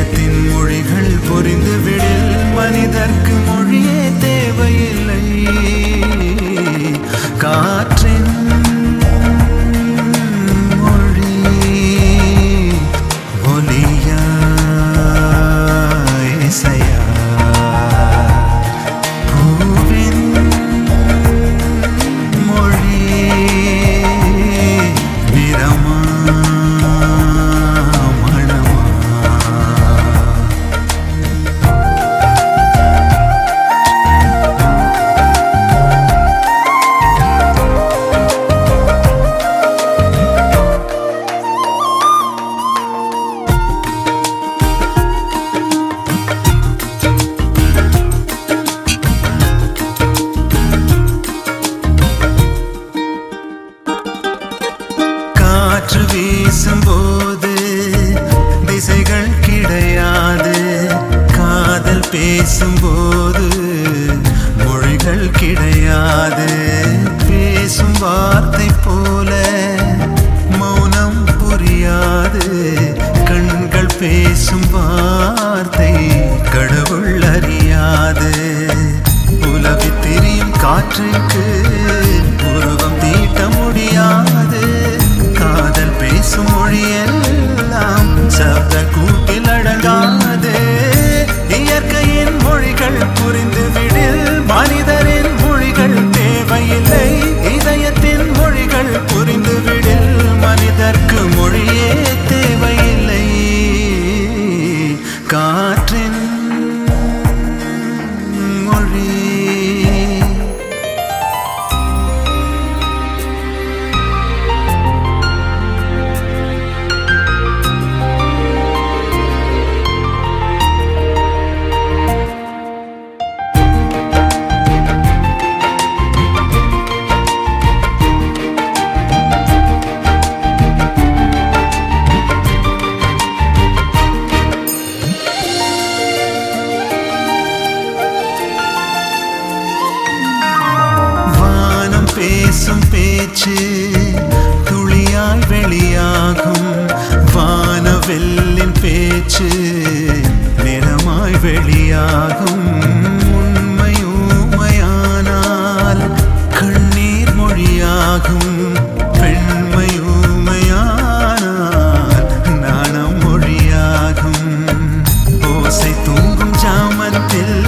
இதயத்தின் மொழிகள் புரிந்துவிடில் மனிதர்க்கு மொழியே தேவையில்லை காற்றின் மொழி ஒலியா இசையா பூவின் மொழி நிறமா மணமா காற்று வீசும்போது திசைகள் கிடையாது காதல் பேசும்போது மொழிகள் கிடையாது பேசும் வார்த்தை போல மௌனம் புரியாது கண்கள் பேசும் வார்த்தை கடவுள் அறியாது உலகி தெரியும் காற்றுக்கு உருவம் தீட்ட முடியாது காதல் பேசும் மொழியெல்லாம் சப்த கூட்டில் அடங்காது இயற்கையின் மொழிகள் புரிந்து விடில் மனிதரின் மொழிகள் தேவையில்லை இதயத்தின் மொழிகள் புரிந்து விடில் மனிதர்க்கு மொழியே தேவையில்லை காற்றின் மொழி வானம் பேசும் பேச்சு துளியாய் வெளியாகும் வானவெல்லின் பேச்சு நிறமாய் வெளியாகும் உண்மை ஊமையானால் கண்ணீர் மொழியாகும் பெண்மை ஊமையானால் நாணம் மொழியாகும் ஓசை தூங்கும் ஜாமத்தில்